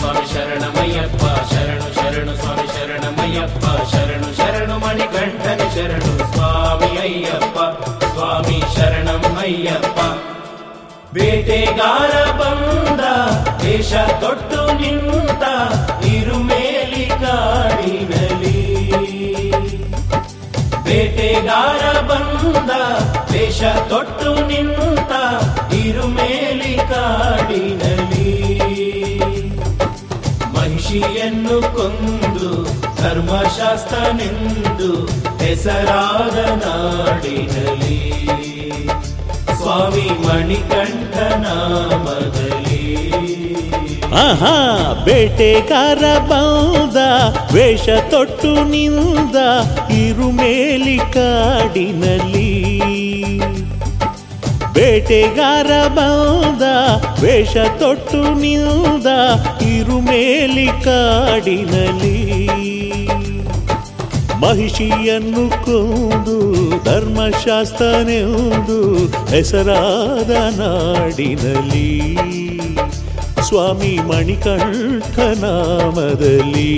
ಸ್ವಾಮಿ ಶರಣಮಯ್ಯಪ್ಪ ಶರಣು ಶರಣು ಸ್ವಾಮಿ ಶರಣಮಯ್ಯಪ್ಪ ಶರಣು ಶರಣು ಮಣಿಕಂಠನ ಶರಣು ಸ್ವಾಮಿ ಅಯ್ಯಪ್ಪ ಸ್ವಾಮಿ ಶರಣಂ ಅಯ್ಯಪ್ಪ ಬೇಟೆಗಾರ ಬಂದ ದೇಶ ತೊಟ್ಟು ನಿಂತ ಇರುಮೇಲಿ ಕಾಡಿನಲಿ ಬೇಟೆಗಾರ ಬಂದ ದೇಶ ತೊಟ್ಟು ನಿಂತ ಇರುಮೇಲಿ ಕಾಡಿನಲಿ ಮಹಿಷಿಯನ್ನು ಕೊಂದು ಧರ್ಮಶಾಸ್ತ್ರನೆಂದು ಹೆಸರಾದ ನಾಡಿನಲಿ ಸ್ವಾಮಿ ಮಣಿಕಂಠ ನಾಮದಲ್ಲಿ ಆಹಾ ಬೇಟೆಗಾರ ಬಂದ ವೇಷ ತೊಟ್ಟು ನಿಂದ ಇರುಮೇಲಿ ಕಾಡಿನಲ್ಲಿ ಬೇಟೆಗಾರ ಬಂದ ವೇಷ ತೊಟ್ಟು ನಿಂದ ಇರುಮೇಲಿ ಕಾಡಿನಲ್ಲಿ ಮಹಿಷಿಯನ್ನು ಕೊಂದು ಧರ್ಮಶಾಸ್ತ್ರನೆಂದು ಹೆಸರಾದ ನಾಡಿನಲ್ಲಿ ಸ್ವಾಮಿ ಮಣಿಕಂಠ ನಾಮದಲ್ಲಿ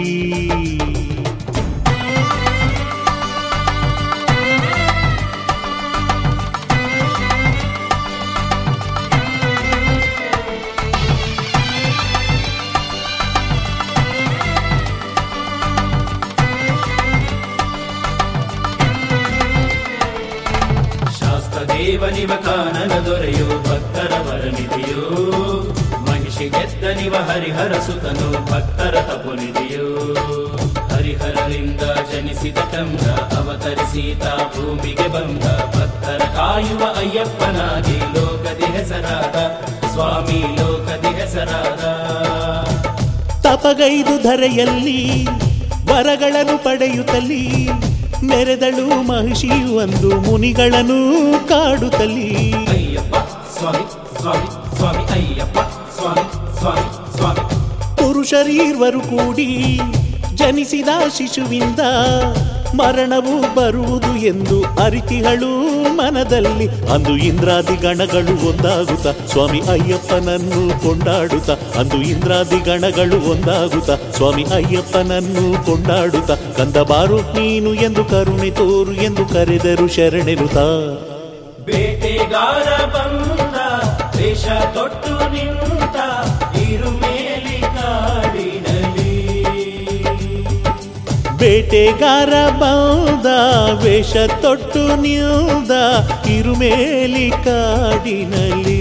ಶಾಸ್ತ್ರ ದೇವನಿವ ಕಾನನ ದೊರೆಯೋ ಭಕ್ತರ ವರನಿದೆಯೋ ಮಹಿಷಿ ಗೆದ್ದ ನಿವ ಹರಿಹರ ಸುತನು ಭಕ್ತರ ತಪುನಿದೆಯೋ ಹರಿಹರರಿಂದ ಜನಿಸಿದ ಕಂದ ಅವತರಿಸೀತ ಭೂಮಿಗೆ ಬಂದ ಭಕ್ತರ ಕಾಯುವ ಅಯ್ಯಪ್ಪನಾಗಿ ಲೋಕದಿ ಹೆಸರಾದ ಸ್ವಾಮಿ ಲೋಕದಿ ಹೆಸರಾದ ತಪಗೈದು ಧರೆಯಲ್ಲಿ ವರಗಳನ್ನು ಪಡೆಯುತ್ತಲಿ ಮೆರೆದಳು ಮಹಿಷಿ ಒಂದು ಮುನಿಗಳನ್ನು ಕಾಡುತ್ತಲಿ ಅಯ್ಯಪ್ಪ ಸ್ವಾಮಿ ಸ್ವಾಮಿ ಸ್ವಾಮಿ ಅಯ್ಯಪ್ಪ ಸ್ವಾಮಿ ಸ್ವಾಮಿ ಸ್ವಾಮಿ ಪುರುಷರೀರ್ವರು ಕೂಡಿ ಜನಿಸಿದ ಶಿಶುವಿಂದ ಮರಣವು ಬರುವುದು ಎಂದು ಅರಿತಿಗಳು ಮನದಲ್ಲಿ ಅಂದು ಇಂದ್ರಾದಿ ಗಣಗಳು ಒಂದಾಗುತ್ತ ಸ್ವಾಮಿ ಅಯ್ಯಪ್ಪನನ್ನು ಕೊಂಡಾಡುತ್ತ ಅಂದು ಇಂದ್ರಾದಿ ಗಣಗಳು ಒಂದಾಗುತ್ತ ಸ್ವಾಮಿ ಅಯ್ಯಪ್ಪನನ್ನು ಕೊಂಡಾಡುತ್ತ ಕಂದ ಬಾರು ನೀನು ಎಂದು ಕರುಣೆ ತೋರು ಎಂದು ಕರೆದರು ಶರಣೆರುತ್ತ ಬೇಟೆಗಾರ ಬಂದ ದೇಶ ತೊಟ್ಟು ನಿಂತ ಇರುಮೇಲಿ ಕಾಡಿನಲಿ ಬೇಟೆಗಾರ ಬಂದ ವೇಷ ತೊಟ್ಟು ನಿಲ್ದ ಇರುಮೇಲಿ ಕಾಡಿನಲ್ಲಿ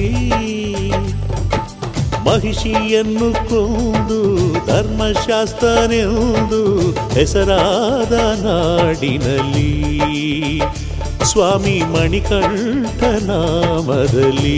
ಮಹಿಷಿಯನ್ನು ಕೊಂದು ಧರ್ಮಶಾಸ್ತ್ರನೆಂದು ಹೆಸರಾದ ನಾಡಿನಲ್ಲಿ ಸ್ವಾಮಿ ಮಣಿಕಂಠ ನಾಮದಲ್ಲಿ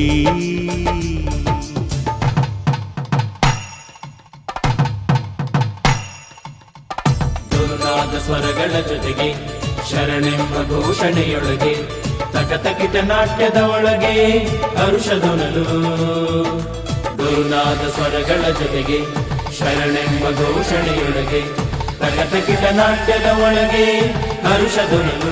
ದುರ್ನಾದ ಸ್ವರಗಳ ಜೊತೆಗೆ ಶರಣೆಂಬ ಘೋಷಣೆಯೊಳಗೆ ತಕತಕಿಟ ನಾಟ್ಯದ ಒಳಗೆ ಹರುಷದೊನಲು ದುರ್ನಾದ ಸ್ವರಗಳ ಜೊತೆಗೆ ಶರಣೆಂಬ ಘೋಷಣೆಯೊಳಗೆ ತಕತಕಿಟ ನಾಟ್ಯದ ಒಳಗೆ ಹರುಷದೊನಲು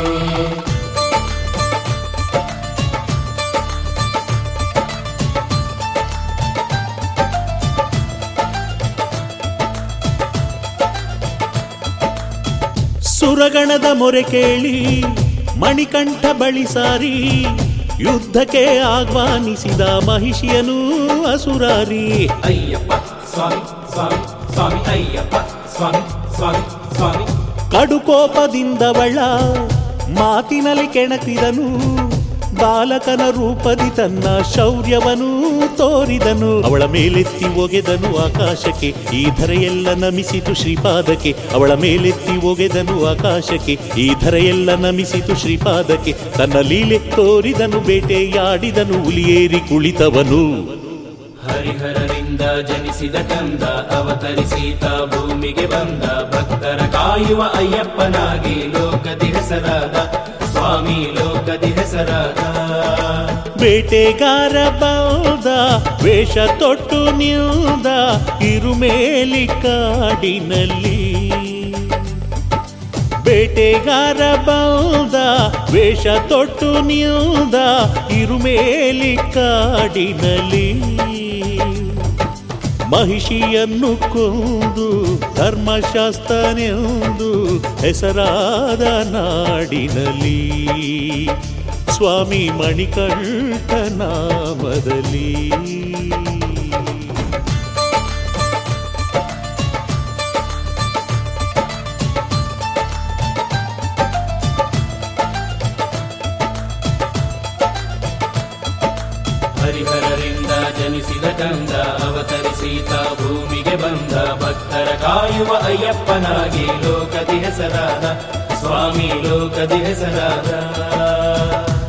ಸುರಗಣದ ಮೊರೆ ಕೇಳಿ ಮಣಿಕಂಠ ಬಳಿ ಸಾರಿ ಯುದ್ಧಕ್ಕೆ ಆಹ್ವಾನಿಸಿದ ಮಹಿಷಿಯನು ಅಸುರಾರಿ ಅಯ್ಯಪ್ಪ ಸ್ವಾಮಿ ಸ್ವಾಮಿ ಸ್ವಾಮಿ ಅಯ್ಯಪ್ಪ ಸ್ವಾಮಿ ಸ್ವಾಮಿ ಸ್ವಾಮಿ ಕಡುಕೋಪದಿಂದವಳ ಮಾತಿನಲ್ಲಿ ಕೆಣಕಿದನು ಬಾಲಕನ ರೂಪದಿ ತನ್ನ ಶೌರ್ಯವನು ತೋರಿದನು ಅವಳ ಮೇಲೆತ್ತಿ ಒಗೆದನು ಆಕಾಶಕ್ಕೆ ಈ ಧರೆಯೆಲ್ಲ ನಮಿಸಿತು ಶ್ರೀಪಾದಕ್ಕೆ ಅವಳ ಮೇಲೆತ್ತಿ ಒಗೆದನು ಆಕಾಶಕ್ಕೆ ಈ ಧರೆಯೆಲ್ಲ ನಮಿಸಿತು ಶ್ರೀಪಾದಕ್ಕೆ ತನ್ನ ಲೀಲೆ ತೋರಿದನು ಬೇಟೆಯಾಡಿದನು ಹುಲಿಯೇರಿ ಕುಳಿತವನು ಹರಿಹರರಿಂದ ಜನಿಸಿದ ಕಂದ ಅವತರಿಸೀತ ಭೂಮಿಗೆ ಬಂದ ಭಕ್ತರ ಕಾಯುವ ಅಯ್ಯಪ್ಪನಾಗಿ ಲೋಕದಿ ಹೆಸರಾದ ಸ್ವಾಮಿ ಲೋಕದಿ ಹೆಸರಾದ ಬೇಟೆಗಾರ ಬಂದ ವೇಷ ತೊಟ್ಟು ನಿಲ್ದ ಇರುಮೇಲಿ ಕಾಡಿನಲ್ಲಿ ಬೇಟೆಗಾರ ಬಂದ ವೇಷ ತೊಟ್ಟು ನಿಲ್ದ ಇರುಮೇಲಿ ಕಾಡಿನಲ್ಲಿ ಮಹಿಷಿಯನ್ನು ಕೊಂದು ಧರ್ಮಶಾಸ್ತ್ರನೆಂದು ಹೆಸರಾದ ನಾಡಿನಲ್ಲಿ ಸ್ವಾಮಿ ಮಣಿಕಂಠ ನಾಮದಲ್ಲಿ ಹರಿಹರರಿಂದ ಜನಿಸಿದ ಕಂದ ಅವತರಿಸೀತ ಭೂಮಿಗೆ ಬಂದ ಭಕ್ತರ ಕಾಯುವ ಅಯ್ಯಪ್ಪನಾಗಿ ಲೋಕದಿ ಹೆಸರಾದ ಸ್ವಾಮಿ ಲೋಕದಿ ಹೆಸರಾದ